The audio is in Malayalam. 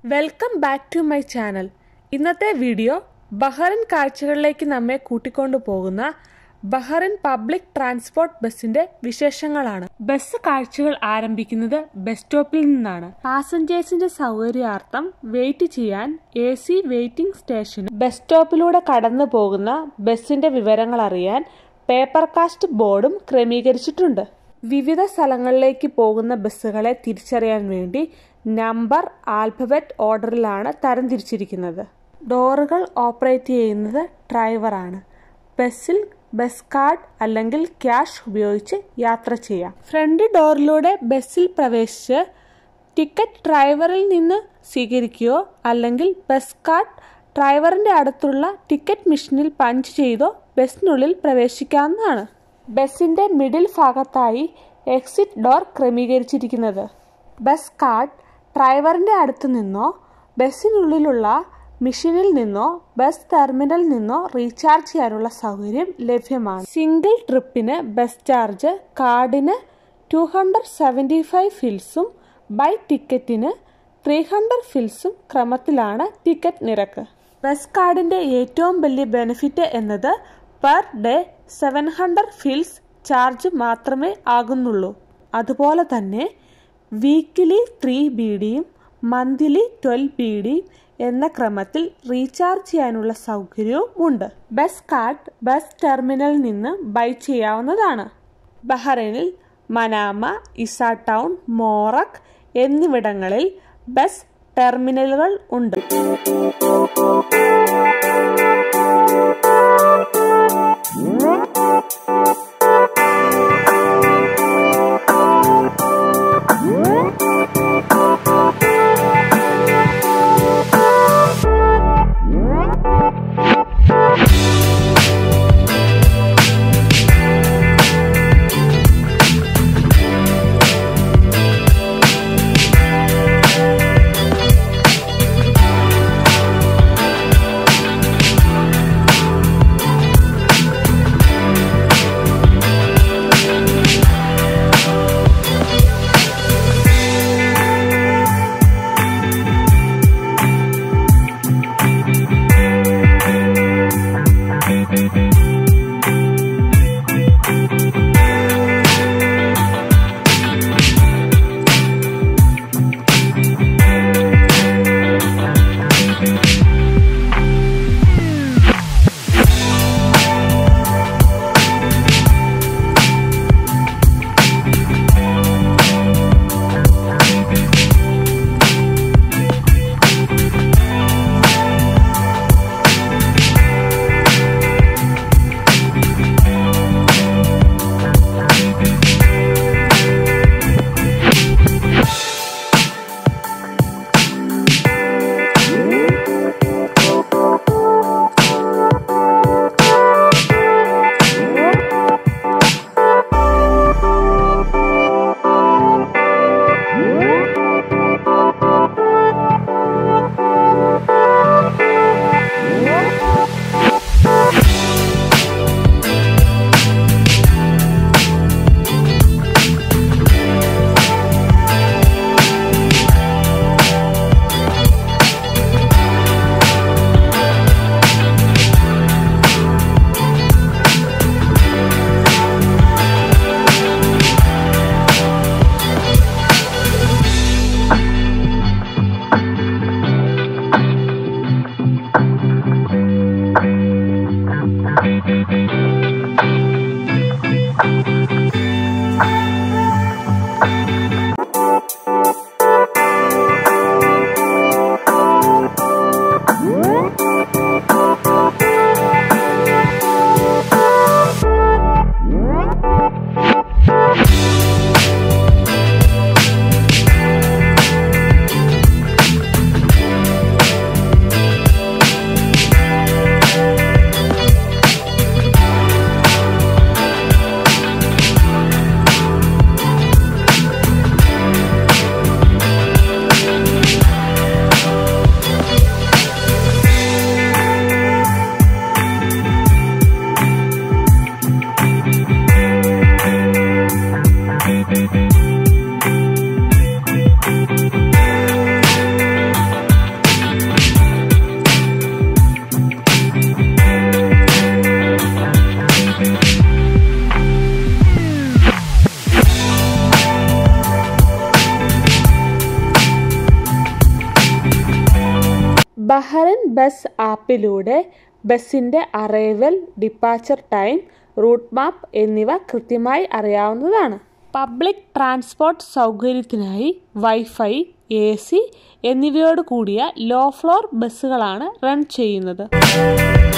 welcome back to my channel ഇന്നത്തെ വീഡിയോ ബഹ്റിൻ കാഴ്ചകളിലേക്ക് നമ്മെ കൂട്ടിക്കൊണ്ടു പോകുന്ന ബഹ്റിൻ പബ്ലിക് ട്രാൻസ്പോർട്ട് ബസിന്റെ വിശേഷങ്ങളാണ് ബസ് കാഴ്ചകൾ ആരംഭിക്കുന്നത് ബസ് സ്റ്റോപ്പിൽ നിന്നാണ് പാസഞ്ചേഴ്സിന്റെ സൗകര്യാർത്ഥം വെയിറ്റ് ചെയ്യാൻ A C waiting station bus സ്റ്റോപ്പിലൂടെ കടന്നു പോകുന്ന ബസിന്റെ വിവരങ്ങൾ അറിയാൻ പേപ്പർ കാസ്റ്റ് ബോർഡും ക്രമീകരിച്ചിട്ടുണ്ട് വിവിധ സ്ഥലങ്ങളിലേക്ക് പോകുന്ന ബസ്സുകളെ തിരിച്ചറിയാൻ വേണ്ടി നമ്പർ ആൽഫബറ്റ് ഓർഡറിലാണ് തരംതിരിച്ചിരിക്കുന്നത് ഡോറുകൾ ഓപ്പറേറ്റ് ചെയ്യുന്നത് ഡ്രൈവറാണ് ബസ്സിൽ ബസ് കാർഡ് അല്ലെങ്കിൽ ക്യാഷ് ഉപയോഗിച്ച് യാത്ര ചെയ്യാം ഫ്രണ്ട് ഡോറിലൂടെ ബസ്സിൽ പ്രവേശിച്ച് ടിക്കറ്റ് ഡ്രൈവറിൽ നിന്ന് സ്വീകരിക്കുകയോ അല്ലെങ്കിൽ ബസ് കാർഡ് ഡ്രൈവറിന്റെ അടുത്തുള്ള ടിക്കറ്റ് മെഷീനിൽ പഞ്ച് ചെയ്തോ ബസ്സിനുള്ളിൽ പ്രവേശിക്കാവുന്നതാണ് ബസ്സിന്റെ മിഡിൽ ഭാഗത്തായി എക്സിറ്റ് ഡോർ ക്രമീകരിച്ചിരിക്കുന്നത് ബസ് കാർഡ് ഡ്രൈവറിന്റെ അടുത്ത് നിന്നോ ബസ്സിനുള്ളിലുള്ള മെഷീനിൽ നിന്നോ ബസ് ടെർമിനലിൽ നിന്നോ റീചാർജ് ചെയ്യാനുള്ള സൗകര്യം ലഭ്യമാണ് സിംഗിൾ ട്രിപ്പിന് ബസ് ചാർജ് കാർഡിന് ടു ഹൺഡ്രഡ് സെവൻറ്റി ഫൈവ് ഫിൽസും ബൈ ടിക്കറ്റിന് ത്രീ ഹൺഡ്രഡ് ഫിൽസും ക്രമത്തിലാണ് ടിക്കറ്റ് നിരക്ക് ബസ് കാർഡിന്റെ ഏറ്റവും വലിയ ബെനിഫിറ്റ് എന്നത് per day seven hundred fils charge മാത്രമേ ആകുന്നുള്ളൂ അതുപോലെ തന്നെ വീക്കിലി ത്രീ ബി ഡിയും മന്ത്ലി ട്വൽവ് ബി ഡിയും എന്ന ക്രമത്തിൽ റീചാർജ് ചെയ്യാനുള്ള സൗകര്യവും ഉണ്ട് ബസ് കാർഡ് ബസ് ടെർമിനലിൽ നിന്ന് ബൈ ചെയ്യാവുന്നതാണ് ബഹ്റൈനിൽ മനാമ ഇസ ടൗൺ മോറക് എന്നിവിടങ്ങളിൽ ബസ് ടെർമിനലുകൾ ഉണ്ട് ബഹ്റൻ ബസ് ആപ്പിലൂടെ ബസ്സിൻ്റെ arrival departure time route map എന്നിവ കൃത്യമായി അറിയാവുന്നതാണ് പബ്ലിക് ട്രാൻസ്പോർട്ട് സൗകര്യത്തിനായി വൈഫൈ എ സി എന്നിവയോട് കൂടിയ ലോ ഫ്ലോർ ബസ്സുകളാണ് റൺ ചെയ്യുന്നത്